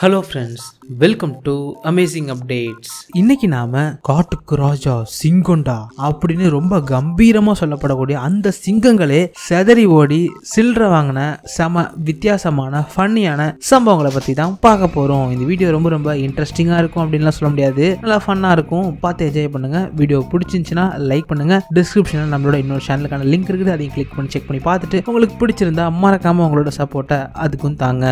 hello friends welcome to amazing updates இன்னைக்கு நாம காட்டுக்கு ராஜா சிங்கொண்டா அப்படின்னு ரொம்ப கம்பீரமா சொல்லப்படக்கூடிய அந்த சிங்கங்களே செதறி ஓடி சில்லற வாங்கின செம வித்தியாசமான ஃபன்னியான சம்பவங்களை பத்தி தான் பார்க்க போறோம் இந்த வீடியோ ரொம்ப ரொம்ப இன்ட்ரெஸ்டிங்கா இருக்கும் அப்படின்லாம் சொல்ல முடியாது நல்லா ஃபன்னா இருக்கும் பார்த்து என்ஜாய் பண்ணுங்க வீடியோ பிடிச்சிருந்துச்சுன்னா லைக் பண்ணுங்க டிஸ்கிரிப்ஷனில் நம்மளோட இன்னொரு சேனலுக்கான லிங்க் இருக்குது அதையும் கிளிக் பண்ணி செக் பண்ணி பார்த்துட்டு உங்களுக்கு பிடிச்சிருந்தா மறக்காம உங்களோட சப்போர்ட்டை அதுக்கும் தாங்க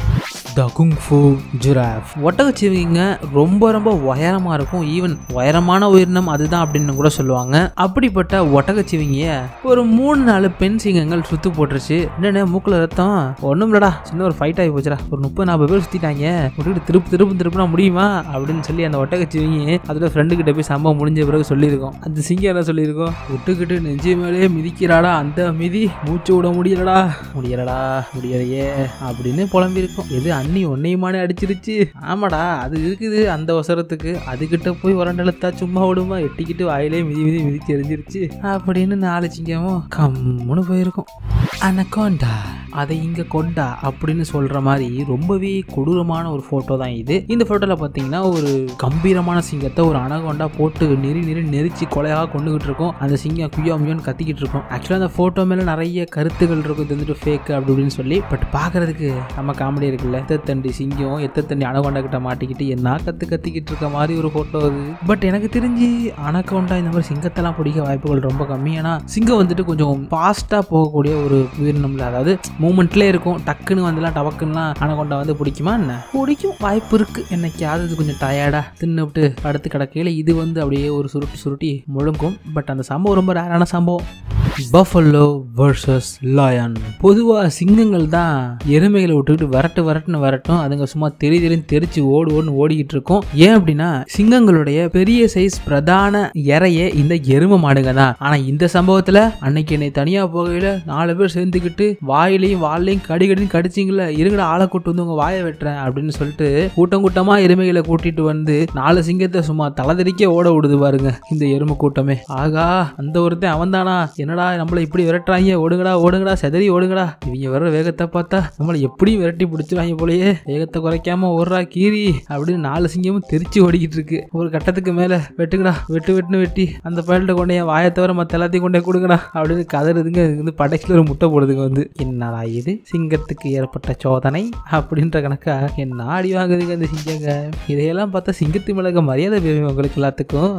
த குங்ஃபு ஜிராஃப் ஒட்டகச்சிவிங்க ரொம்ப ரொம்ப உயரமாக இருக்கும் ஈவன் உயரமான உயிரினம் அதுதான் அப்படின்னு கூட சொல்லுவாங்க அப்படிப்பட்ட ஒட்டகச்சிவிங்கிய ஒரு மூணு நாலு பெண் சிங்கங்கள் சுத்து போட்டுருச்சு என்னென்ன மூக்கில் ரத்தம் ஒன்றும் இல்லடா சின்ன ஒரு ஃபைட் ஆகி போச்சுடா ஒரு முப்பது நாற்பது பேர் சுற்றிட்டாங்க விட்டுட்டு திருப்பு திருப்பு திருப்பினா முடியுமா அப்படின்னு சொல்லி அந்த ஒட்டகச்சிவிங்கி அதோட ஃப்ரெண்டு கிட்ட போய் சம்பவம் முடிஞ்ச பிறகு சொல்லியிருக்கோம் அந்த சிங்கம் என்ன சொல்லியிருக்கோம் விட்டுக்கிட்டு நெஞ்சு மேலே மிதிக்கிறாடா அந்த மிதி மூச்சு விட முடியலடா முடியலடா முடியலையே அப்படின்னு புலம்பியிருக்கோம் எது அண்ணி ஒன்னையுமானே அடிச்சிருச்சு ஆமாடா அது இருக்குது அந்த அவசரத்துக்கு அதுகிட்ட போய் உரண்டெழுத்தா சும்மா விடுமா எட்டிக்கிட்டு வாயிலே மிதி மிதி மிதிச்சு எரிஞ்சிருச்சு அப்படின்னு நாலு சிங்கமும் கம்முன்னு போயிருக்கும் அனகோண்டா அதை இங்க கொண்டா அப்படின்னு சொல்ற மாதிரி ரொம்பவே கொடூரமான ஒரு போட்டோ தான் இது இந்த போட்டோல பாத்தீங்கன்னா ஒரு கம்பீரமான சிங்கத்தை ஒரு அனகொண்டா போட்டு நெறி நெறி நெரிச்சு கொலையாக கொண்டுகிட்டு இருக்கும் அந்த சிங்கம் குய்யோ முயோன்னு கத்திக்கிட்டு இருக்கும் ஆக்சுவலாக அந்த போட்டோ மேல நிறைய கருத்துகள் இருக்கும் இது வந்துட்டு ஃபேக் அப்படி இப்படின்னு சொல்லி பட் பார்க்கறதுக்கு நம்ம காமெடி இருக்குல்ல எத்தத்தண்டி சிங்கம் எத்தத்தண்டி அனகொண்டா கிட்ட மாட்டிக்கிட்டு என்ன கத்து கத்திக்கிட்டு இருக்க மாதிரி ஒரு போட்டோ அது பட் எனக்கு தெரிஞ்சு அனகொண்டா இந்த மாதிரி சிங்கத்தெல்லாம் பிடிக்க வாய்ப்புகள் ரொம்ப கம்மி ஏன்னா சிங்கம் வந்துட்டு கொஞ்சம் ஃபாஸ்ட்டாக போகக்கூடிய ஒரு உயிரினம்ல அதாவது மூமெண்ட்லேயே இருக்கும் டக்குன்னு வந்துலாம் டபக்குன்னுலாம் அனகொண்டா வந்து பிடிக்குமா என்ன பிடிக்கும் வாய்ப்பு இருக்கு என்னைக்காவது இது கொஞ்சம் டயர்டா தின்னு விட்டு படுத்து கிடக்கையில இது வந்து அப்படியே ஒரு சுருட்டி சுருட்டி முழுங்கும் பட் அந்த சம்பவம் ரொம்ப ரேரான சம்பவம் பஃபல்லோ வர்சஸ் லயன் பொதுவாக சிங்கங்கள் தான் எருமைகளை விட்டுக்கிட்டு வரட்டு வரட்டுன்னு வரட்டும் அதுங்க சும்மா தெரி தெரின்னு தெரிச்சு ஓடு ஓடுன்னு ஓடிக்கிட்டு இருக்கும் ஏன் அப்படின்னா சிங்கங்களுடைய பெரிய சைஸ் பிரதான இறையே இந்த எரும மாடுங்க தான் ஆனால் இந்த சம்பவத்தில் அன்னைக்கு என்னை தனியாக போகையில் நாலு பேர் சேர்ந்துக்கிட்டு வாயிலையும் வாழையும் கடி கடின்னு கடிச்சிங்கள இருங்கடா ஆளை கூட்டு வந்து உங்க வாயை வெட்டுறேன் அப்படின்னு சொல்லிட்டு கூட்டம் கூட்டமா எருமைகளை கூட்டிட்டு வந்து நாலு சிங்கத்தை சும்மா தலைதறிக்க ஓட விடுது பாருங்க இந்த எருமை கூட்டமே ஆகா அந்த ஒருத்தன் அவன்தானா என்னடா நம்மளை இப்படி விரட்டுறாங்க ஓடுங்கடா ஓடுங்கடா செதறி ஓடுங்கடா இவங்க வர்ற வேகத்தை பார்த்தா நம்மளை எப்படியும் விரட்டி பிடிச்சிருவாங்க போலயே வேகத்தை குறைக்காம ஓடுறா கீரி அப்படின்னு நாலு சிங்கமும் தெரிச்சு ஓடிக்கிட்டு இருக்கு ஒரு கட்டத்துக்கு மேல வெட்டுங்கடா வெட்டு வெட்டுன்னு வெட்டி அந்த பயல்கிட்ட கொண்டே வாயை தவிர மற்ற எல்லாத்தையும் கொண்டே கொடுங்கடா அப்படின்னு கதறுதுங்க இது வந்து படைக்கில ஒரு முட்டை போடுதுங்க வந்து என்னடா இது சிங்கத்துக்கு ஏற்பட்ட சோதனை அப்படின்ற கணக்கா என்ன ஆடி வாங்குதுங்க அந்த சிங்கங்க இதையெல்லாம் பார்த்தா சிங்கத்து மிளக மரியாதை வேணும் உங்களுக்கு எல்லாத்துக்கும்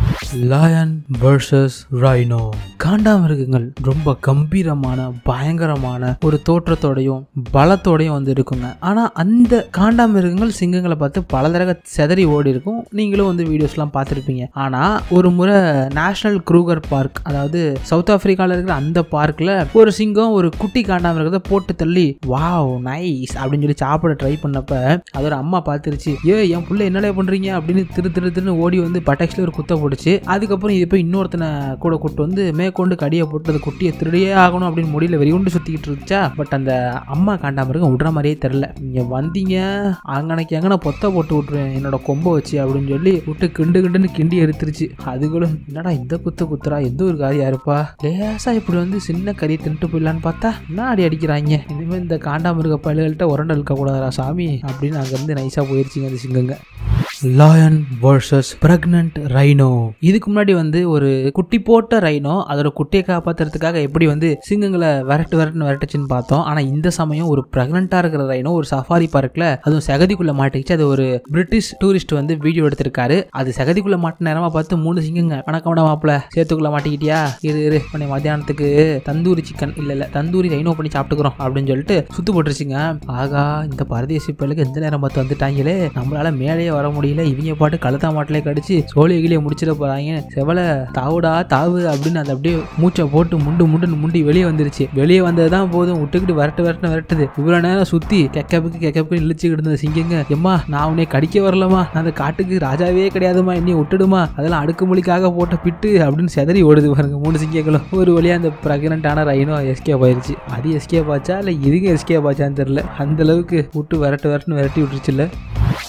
லயன் வர்சஸ் ரைனோ காண்டாமிருகங்கள் ரொம்ப கம்பீரமான பயங்கரமான ஒரு தோற்றத்தோடையும் பலத்தோடையும் வந்து இருக்குங்க ஆனா அந்த காண்டாமிருகங்கள் சிங்கங்களை பார்த்து பல தடவை செதறி ஓடி இருக்கும் நீங்களும் வந்து வீடியோஸ்லாம் பார்த்துருப்பீங்க ஆனா ஒரு முறை நேஷனல் க்ரூகர் பார்க் அதாவது சவுத் ஆப்பிரிக்காவில் இருக்கிற அந்த பார்க்கில் ஒரு சிங்கம் ஒரு குட்டி காண்டாமிருகத்தை போட்டு தள்ளி வாவ் நைஸ் அப்படின்னு சொல்லி சாப்பிட ட்ரை பண்ணப்ப அதோட அம்மா பார்த்துருச்சு ஏ என் புள்ள என்னடா பண்றீங்க அப்படின்னு திரு திரு திருன்னு ஓடி வந்து பட்டாக்ஸ்ல ஒரு குத்த போட்டுச்சு அதுக்கப்புறம் இது போய் இன்னொருத்தனை கூட கூட்டு வந்து மேற்கொண்டு கடியை போட்டு அந்த குட்டியை திருடியே ஆகணும் அப்படின்னு முடியல வெறியுண்டு சுத்திக்கிட்டு இருந்துச்சா பட் அந்த அம்மா காண்டாமிருகம் விடுற மாதிரியே தெரில நீங்க வந்தீங்க அங்கனைக்கு அங்கன பொத்த போட்டு விட்டுருவேன் என்னோட கொம்பை வச்சு அப்படின்னு சொல்லி விட்டு கிண்டு கிண்டுன்னு கிண்டி எடுத்துருச்சு அதுகளும் என்னடா இந்த குத்து குத்துறா எந்த ஒரு காரியா இருப்பா லேசா இப்படி வந்து சின்ன கறி தின்ட்டு போயிடலான்னு பார்த்தா என்ன அடி அடிக்கிறாங்க இனிமேல் இந்த காண்டாமிருக பயல்கள்கிட்ட உரண்டை இருக்க கூடாதா சாமி அப்படின்னு அங்கேருந்து நைஸாக போயிருச்சுங்க அந்த சிங்கங்க லாயன் வர்சஸ் பிரெக்னன்ட் ரைனோ இதுக்கு முன்னாடி வந்து ஒரு குட்டி போட்ட ரைனோ அதோட குட்டியை காப்பாத்துறதுக்காக எப்படி வந்து சிங்கங்களை விரட்டு விரட்டுன்னு விரட்டுச்சுன்னு பார்த்தோம் ஆனா இந்த சமயம் ஒரு பிரெக்னண்டா இருக்கிற ரைனோ ஒரு சஃபாரி பார்க்ல அதுவும் சகதிக்குள்ள மாட்டிக்கிச்சு அது ஒரு பிரிட்டிஷ் டூரிஸ்ட் வந்து வீடியோ எடுத்திருக்காரு அது சகதிக்குள்ள மாட்டின நேரமா பார்த்து மூணு சிங்கங்க வணக்கம்டா மாப்பிள சேத்துக்குள்ள மாட்டிக்கிட்டியா இரு இரு உன்னை மத்தியானத்துக்கு தந்தூரி சிக்கன் இல்ல இல்ல தந்தூரி ரைனோ பண்ணி சாப்பிட்டுக்கிறோம் அப்படின்னு சொல்லிட்டு சுத்து போட்டுருச்சுங்க ஆகா இந்த பரதேசி பயலுக்கு எந்த நேரம் பார்த்து வந்துட்டாங்களே நம்மளால மேலேயே வர முடியல இவங்க பாட்டு கழுத்தா மாட்டிலே கடிச்சு சோழி கிளியை முடிச்சிட போறாங்க செவல தாவுடா தாவு அப்படின்னு அதை அப்படியே மூச்சை போட்டு முண்டு முண்டுன்னு முண்டி வெளியே வந்துருச்சு வெளியே வந்ததுதான் போதும் விட்டுக்கிட்டு விரட்டு விரட்டு விரட்டுது இவ்வளவு நேரம் சுத்தி கெக்கப்புக்கு கெக்கப்புக்கு இழுச்சுக்கிட்டு இருந்த சிங்கங்க எம்மா நான் உன்னை கடிக்க வரலமா நான் அந்த காட்டுக்கு ராஜாவே கிடையாதுமா என்னை விட்டுடுமா அதெல்லாம் அடுக்குமொழிக்காக போட்ட பிட்டு அப்படின்னு செதறி ஓடுது பாருங்க மூணு சிங்கங்களும் ஒரு வழியா அந்த பிரெக்னண்டான ரைனோ எஸ்கேப் ஆயிருச்சு அது எஸ்கேப் ஆச்சா இல்ல இதுங்க எஸ்கேப் ஆச்சான்னு தெரியல அந்த அளவுக்கு விட்டு விரட்டு விரட்டுன்னு விரட்டி விட்டுருச்சுல்ல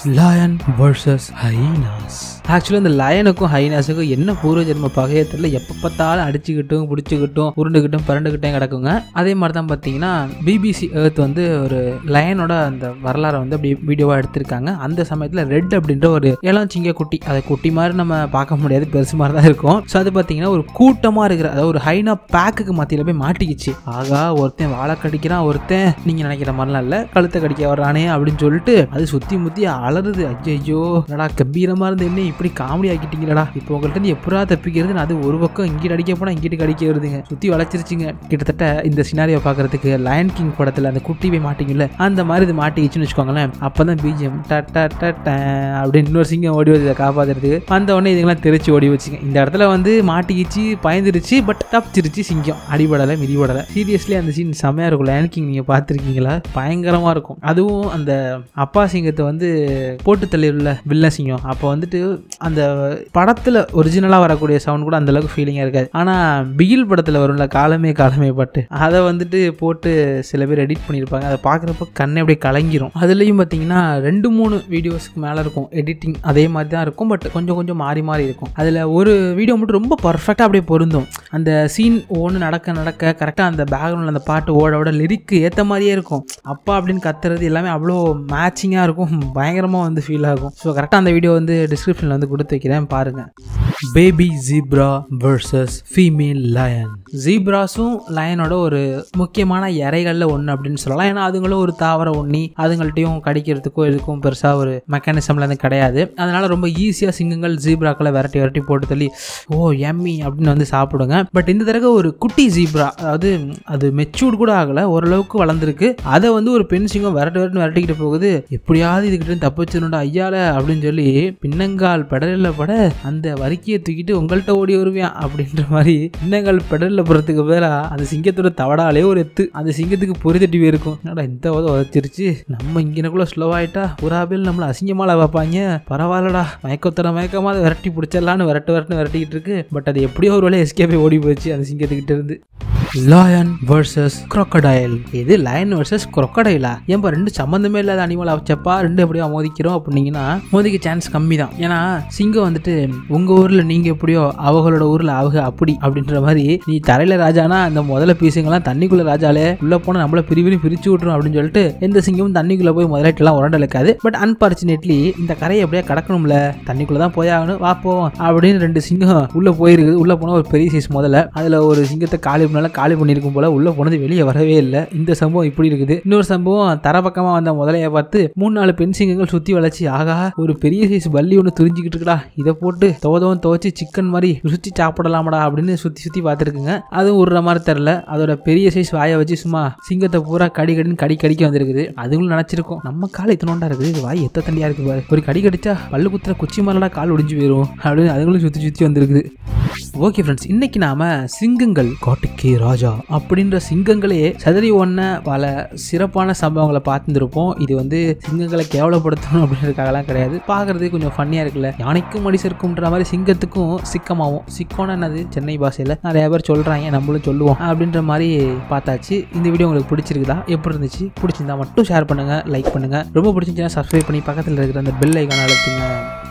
லயன் வர்சஸ் ஹைனாஸ் ஆக்சுவலி இந்த லயனுக்கும் ஹைனாஸுக்கும் என்ன பூர்வ ஜென்ம பகையை தெரியல எப்போ பார்த்தாலும் அடிச்சுக்கிட்டும் பிடிச்சிக்கிட்டும் உருண்டுக்கிட்டும் பிறண்டுக்கிட்டும் கிடக்குங்க அதே மாதிரி தான் பார்த்தீங்கன்னா பிபிசி எர்த் வந்து ஒரு லயனோட அந்த வரலாறை வந்து அப்படி வீடியோவாக எடுத்திருக்காங்க அந்த சமயத்தில் ரெட் அப்படின்ற ஒரு இளஞ்சிங்க குட்டி அதை குட்டி மாதிரி நம்ம பார்க்க முடியாது பெருசு மாதிரி தான் இருக்கும் ஸோ அது பார்த்தீங்கன்னா ஒரு கூட்டமாக இருக்கிற அதாவது ஒரு ஹைனா பேக்குக்கு மத்தியில் போய் மாட்டிக்கிச்சு ஆகா ஒருத்தன் வாழை கடிக்கிறான் ஒருத்தன் நீங்கள் நினைக்கிற மாதிரிலாம் இல்லை கழுத்தை கடிக்க வர்றானே அப்படின்னு சொல்லிட்டு அது சுற்றி முற்றி அலறுது ஐயோ என்னடா கம்பீரமாக இருந்து என்ன இப்படி காமெடி ஆக்கிட்டீங்களடா இப்போ உங்கள்ட்ட இருந்து எப்படா தப்பிக்கிறது அது ஒரு பக்கம் இங்கிட்டு அடிக்க போனால் இங்கிட்டு கடிக்க வருதுங்க சுற்றி வளைச்சிருச்சுங்க கிட்டத்தட்ட இந்த சினாரியோ பார்க்கறதுக்கு லயன் கிங் படத்தில் அந்த குட்டி போய் மாட்டிங்கல்ல அந்த மாதிரி இது மாட்டிக்கிச்சுன்னு வச்சுக்கோங்களேன் அப்போ தான் பிஜிஎம் அப்படின்னு இன்னொரு சிங்கம் ஓடி வருது இதை காப்பாத்துறதுக்கு அந்த உடனே இதுங்கெல்லாம் தெரிச்சு ஓடி வச்சுங்க இந்த இடத்துல வந்து மாட்டிக்கிச்சு பயந்துருச்சு பட் தப்பிச்சிருச்சு சிங்கம் அடிபடலை மிதிபடலை சீரியஸ்லி அந்த சீன் செம்மையாக இருக்கும் லயன் கிங் நீங்கள் பார்த்துருக்கீங்களா பயங்கரமாக இருக்கும் அதுவும் அந்த அப்பா சிங்கத்தை வந்து போட்டு தள்ளியுள்ள வில்ல சிங்கம் அப்போ வந்துட்டு அந்த படத்தில் ஒரிஜினலாக வரக்கூடிய சவுண்ட் கூட அந்த அளவுக்கு ஃபீலிங்காக இருக்காது ஆனால் பிகில் படத்தில் வரும்ல காலமே காலமே பாட்டு அதை வந்துட்டு போட்டு சில பேர் எடிட் பண்ணியிருப்பாங்க அதை பார்க்குறப்ப கண்ணை அப்படியே கலங்கிரும் அதுலேயும் பார்த்தீங்கன்னா ரெண்டு மூணு வீடியோஸ்க்கு மேலே இருக்கும் எடிட்டிங் அதே மாதிரி தான் இருக்கும் பட் கொஞ்சம் கொஞ்சம் மாறி மாறி இருக்கும் அதில் ஒரு வீடியோ மட்டும் ரொம்ப பர்ஃபெக்டாக அப்படியே பொருந்தும் அந்த சீன் ஒன்று நடக்க நடக்க கரெக்டாக அந்த பேக்ரவுண்டில் அந்த பாட்டு ஓட ஓட லிரிக்கு ஏற்ற மாதிரியே இருக்கும் அப்பா அப்படின்னு கத்துறது எல்லாமே அவ்வளோ மேட்சிங்காக இருக்கும் பயங்கரமாக வந்து ஃபீல் ஆகும் ஸோ கரெக்டாக அந்த வீடியோ வந்து டிஸ்கிரிப்ஷனில் வந்து கொடுத்து வைக்கிறேன் பாருங்கள் baby zebra versus female lion ஜீப்ராஸும் லயனோட ஒரு முக்கியமான இறைகளில் ஒன்று அப்படின்னு சொல்லலாம் ஏன்னா அதுங்களும் ஒரு தாவர ஒண்ணி அதுங்கள்ட்டையும் கடிக்கிறதுக்கோ எதுக்கும் பெருசாக ஒரு மெக்கானிசம்ல இருந்து கிடையாது அதனால ரொம்ப ஈஸியாக சிங்கங்கள் ஜீப்ராக்களை விரட்டி விரட்டி போட்டு தள்ளி ஓ எம்மி அப்படின்னு வந்து சாப்பிடுங்க பட் இந்த தடவை ஒரு குட்டி ஜீப்ரா அதாவது அது மெச்சூர்ட் கூட ஆகலை ஓரளவுக்கு வளர்ந்துருக்கு அதை வந்து ஒரு பெண் சிங்கம் விரட்டு விரட்டு விரட்டிக்கிட்டு போகுது எப்படியாவது இதுக்கிட்ட தப்பிச்சிடணும்டா ஐயால அப்படின்னு சொல்லி பின்னங்கால் பெடலில் பட அந்த வரிக்கையை தூக்கிட்டு உங்கள்கிட்ட ஓடி வருவேன் அப்படின்ற மாதிரி பின்னங்கால் பெடலில் போகிறதுக்கு பதிலாக அந்த சிங்கத்தோட தவடாலே ஒரு எத்து அந்த சிங்கத்துக்கு பொறி தட்டி போயிருக்கும் என்னடா இந்த உதவ உதச்சிருச்சு நம்ம இங்கனக்குள்ள ஸ்லோவாயிட்டா புறா பேர் நம்மளை அசிங்கமால பார்ப்பாங்க பரவாயில்லடா மயக்கத்தர மயக்கமாக விரட்டி பிடிச்சிடலான்னு விரட்டு விரட்டு விரட்டிக்கிட்டு இருக்கு பட் அது எப்படியோ ஒரு வேலையை எஸ்கேப்பே ஓடி போச்சு அந்த சிங்கத்துக்கிட்ட இருந்து லயன் வர்சஸ் crocodile இது லயன் வர்சஸ் crocodile ஏன்பா ரெண்டு சம்மந்தமே இல்லாத அனிமல் வச்சப்பா ரெண்டு எப்படியோ மோதிக்கிறோம் அப்படின்னீங்கன்னா மோதிக்க சான்ஸ் கம்மி தான் ஏன்னா சிங்கம் வந்துட்டு உங்க ஊர்ல நீங்க எப்படியோ அவங்களோட ஊர்ல அவங்க அப்படி அப்படின்ற மாதிரி நீ தரையில ராஜானா அந்த முதல்ல பீசுங்கெல்லாம் தண்ணிக்குள்ள ராஜாலே உள்ள போனா நம்மள பிரிவினு பிரிச்சு விட்டுரும் அப்படின்னு சொல்லிட்டு எந்த சிங்கமும் தண்ணிக்குள்ள போய் முதலாயிட்டெல்லாம் உரண்டலுக்காது பட் அன்பார்ச்சுனேட்லி இந்த கரையை எப்படியா கடக்கணும்ல தண்ணிக்குள்ள தான் போயாகணும் வா போவோம் அப்படின்னு ரெண்டு சிங்கம் உள்ள போயிருக்குது உள்ள போனா ஒரு பெரிய சைஸ் முதல்ல அதுல ஒரு சிங்கத்தை காலி பண்ணால காலி பண்ணியிருக்கும் போல உள்ள போனது வெளியே வரவே இல்லை இந்த சம்பவம் இப்படி இருக்குது இன்னொரு சம்பவம் தரப்பக்கமா வந்த முதலைய பார்த்து மூணு நாலு பெண் சிங்கங்கள் சுத்தி வளைச்சு ஆகா ஒரு பெரிய சைஸ் பல்லி ஒன்று துரிஞ்சுக்கிட்டு இருக்குடா இதை போட்டு தோதவும் துவச்சி சிக்கன் மாதிரி ருசி சாப்பிடலாமடா அப்படின்னு சுத்தி சுத்தி பார்த்துருக்குங்க அதுவும் விடுற மாதிரி தெரில அதோட பெரிய சைஸ் வாயை வச்சு சும்மா சிங்கத்தை பூரா கடி கடின்னு கடி கடிக்க வந்திருக்குது அதுங்களும் நினைச்சிருக்கும் நம்ம கால் இத்தனோண்டா இருக்குது இது வாய் எத்த தண்டியா இருக்கு பாரு ஒரு கடி கடிச்சா பல்லு குத்துற குச்சி மேலடா கால் ஒடிஞ்சு போயிடும் அப்படின்னு அதுங்களும் சுத்தி சுத்தி வந்திருக்குது ஓகே ஃப்ரெண்ட்ஸ் இன்னைக்கு நாம சிங்கங்கள் காட்டுக்கே ராஜா அப்படின்ற சிங்கங்களே சதறி ஒன்ன பல சிறப்பான சம்பவங்களை பார்த்துருப்போம் இது வந்து சிங்கங்களை கேவலப்படுத்தணும் அப்படின்றதுக்காகலாம் கிடையாது பார்க்கறதுக்கு கொஞ்சம் ஃபன்னியாக இருக்குல்ல யானைக்கும் மடிசருக்கும்ன்ற மாதிரி சிங்கத்துக்கும் சிக்கமாகும் சிக்கம்னா என்னது சென்னை பாஷையில் நிறைய பேர் சொல்கிறாங்க நம்மளும் சொல்லுவோம் அப்படின்ற மாதிரி பார்த்தாச்சு இந்த வீடியோ உங்களுக்கு பிடிச்சிருக்குதா எப்படி இருந்துச்சு பிடிச்சிருந்தா மட்டும் ஷேர் பண்ணுங்கள் லைக் பண்ணுங்கள் ரொம்ப பிடிச்சிருந்துச்சுன்னா சப்ஸ்கிரைப் பண்ணி பக்கத்தில் இருக்கிற அந்த பெல் ஐக்கான அழுத்துங்க